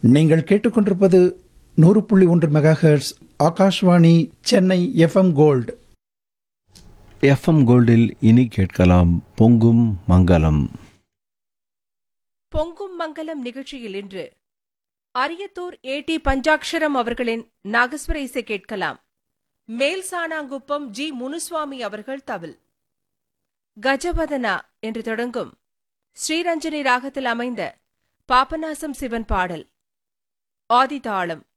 நீங்கள் கேட்டுக்கொண்டிருப்பது நூறு புள்ளி ஒன்று mega hertz Akashvani Chennai FM gold FM கோல்டில் இனி கேட்கலாம் பொங்கும் மங்களம் பொங்கும் மங்கலம் நிகழ்ச்சியில் இன்று அரியத்தூர் ஏடி பஞ்சாக்ஷரம் அவர்களின் நாகஸ்வர இசை கேட்கலாம் மேல் சாணாங்குப்பம் ஜி முனுசுவாமி அவர்கள் தவில் கஜபதனா என்று தொடங்கும் ஸ்ரீரஞ்சனி ராகத்தில் அமைந்த பாபநாசம் சிவன் பாடல் ஆதிதாளம்